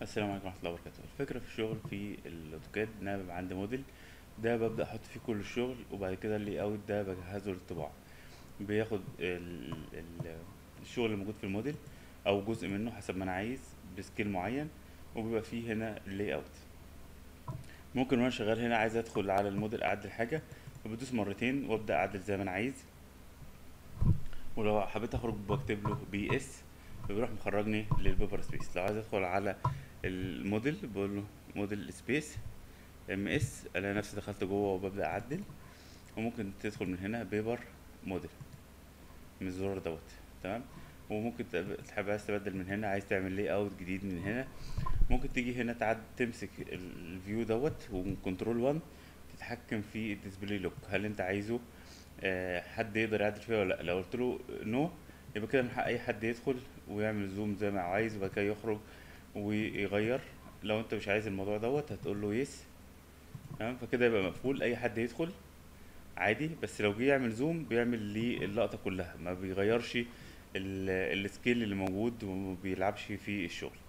السلام عليكم ورحمة الله وبركاته الفكرة في الشغل في الاوتوكاد ان انا بيبقى عندي موديل ده ببدأ احط فيه كل الشغل وبعد كده اللي اوت ده بجهزه للطباعة بياخد ال ال الشغل اللي موجود في الموديل او جزء منه حسب ما انا عايز بسكيل معين وبيبقى فيه هنا اللاي اوت ممكن وانا شغال هنا عايز ادخل على الموديل اعدل حاجة فبدوس مرتين وابدأ اعدل زي ما انا عايز ولو حبيت اخرج بكتب له بي اس فبيروح مخرجني للبيبر سبيس لو عايز ادخل على الموديل بقول له موديل سبيس ام اس الاقي نفسي دخلت جوه وببدا اعدل وممكن تدخل من هنا بيبر موديل من الزرار دوت تمام وممكن تب- تحب عايز تبدل من هنا عايز تعمل لي اوت جديد من هنا ممكن تيجي هنا تعد تمسك ال- الفيو دوت ومن كنترول 1 تتحكم في الديسبلاي لوك هل انت عايزه آه، حد يقدر يعدل فيها ولا لا لو قلت له نو يبقى كده من حق اي حد يدخل ويعمل زوم زي ما عايز وبعد كده يخرج ويغير لو انت مش عايز الموضوع دوت هتقول له يس تمام فكده يبقى مقفول اي حد يدخل عادي بس لو جه يعمل زوم بيعمل لي اللقطة كلها ما بيغيرش ال- السكيل اللي موجود وما بيلعبش في الشغل